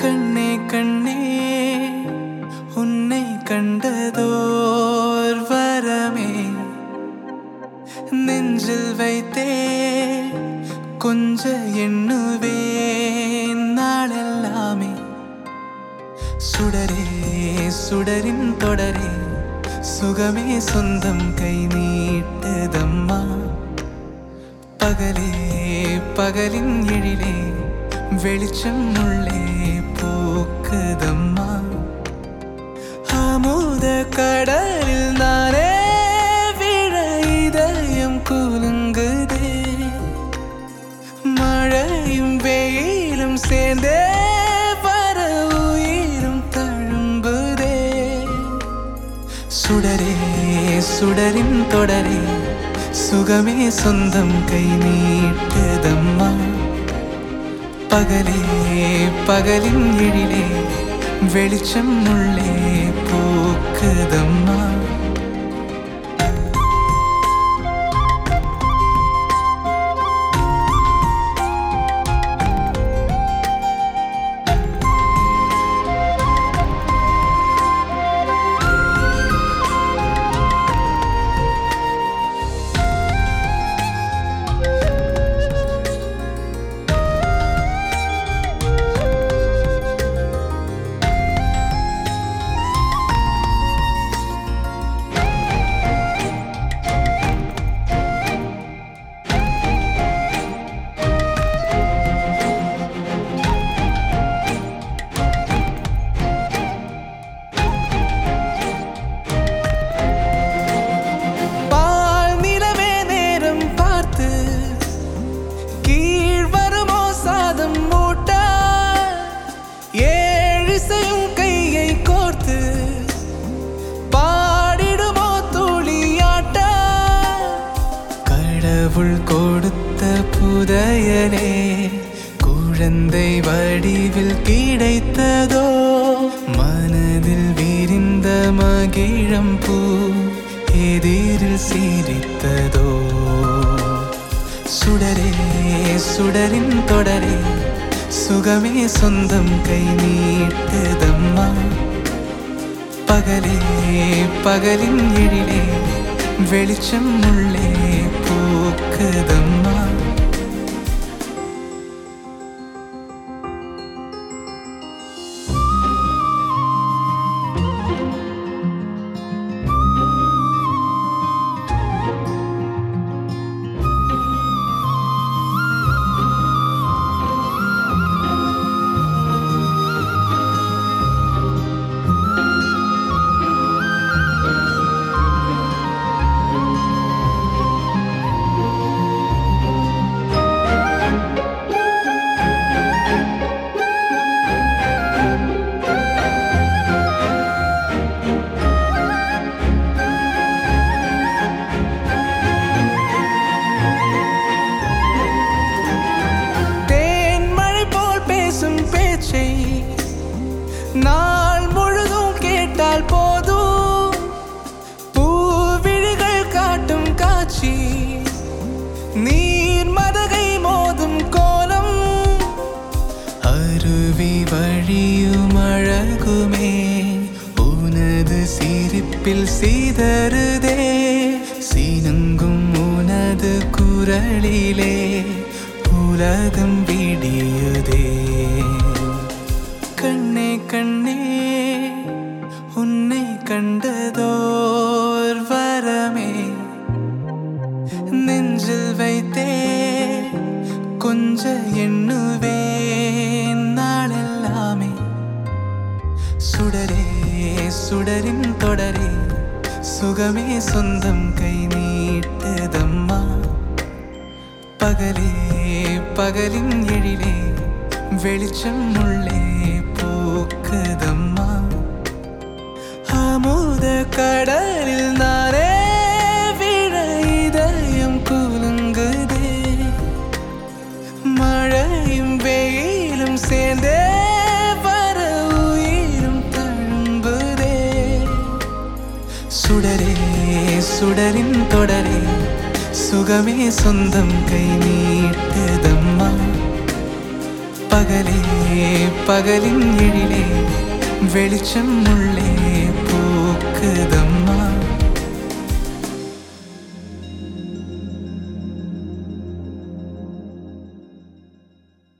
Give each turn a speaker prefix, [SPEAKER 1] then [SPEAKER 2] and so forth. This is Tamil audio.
[SPEAKER 1] கண்ணே கண்ணே உன்னை கண்டதோர் வரமே நெஞ்சில் வைத்தே கொஞ்ச எண்ணுவேன் நாளெல்லாமே சுடரே சுடரின் தொடரே சுகமே சொந்தம் கை நீட்டதம்மா பகலே பகலின் எழிலே வெளிச்சம் உள்ளே போக்குதம்மா அமுத கடலில் நானே விழ இதயம் குலுங்குதே மழையும் வெயிலும் சேர்ந்தே வர உயிரும் தழும்புதே சுடரே சுடரின் தொடரே சுகமே சொந்தம் கை நீட்டதம்மா பகலே பகலின் எழிலே வெளிச்சம் உள்ளே போக்குதம்மா பால் நிலவே நேரம் பார்த்து கீழ் வருமோ சாதம் மூட்டா ஏழிசையும் கையை கோர்த்து பாடிடுமோ துளியாட்டா கடவுள் கொடுத்த புதையலே குழந்தை வடிவில் கிடைத்ததோ மனதில் விரிந்த மகிழம் பூ எதிரில் சிரித்ததோ சுடரே சுடரின் தொடரே சுகமே சொந்தம் கை நீட்டதம்மா பகலே பகலின் எழிலே வெளிச்சம் உள்ளே போக்குதம்மா தேன் மழை போல் பேசும் பேச்சை நாள் முழுதும் கேட்டால் போதும் பூவிழிகள் காட்டும் காட்சி நீர் மதகை மோதும் கோலம் அருவி வழியும் அழகுமே உனது சிரிப்பில் சீதருதே சீனங்கும் உனது குரலிலே உலகம் விடியுதே கண்ணே கண்ணே உன்னை கண்டதோர் வரமே நெஞ்சில் வைத்தே கொஞ்ச எண்ணுவேன் நாளெல்லாமே சுடரே சுடரின் தொடரே சுகமே சொந்தம் கை நீட்டதம்மா பகலே பகலின் எழிலே வெளிச்சம் உள்ளே போக்குதம்மா அமுத கடலில் நானே விழ இதயம் குலுங்குதே மழையும் வெயிலும் சேர்ந்தே வர உயிரும் தழும்புதே சுடரே சுடரின் தொடரே சுகமே சொந்தம் கை நீட்டதம்மா பகலே பகலின் எழிலே வெளிச்சம் உள்ளே பூக்குதம்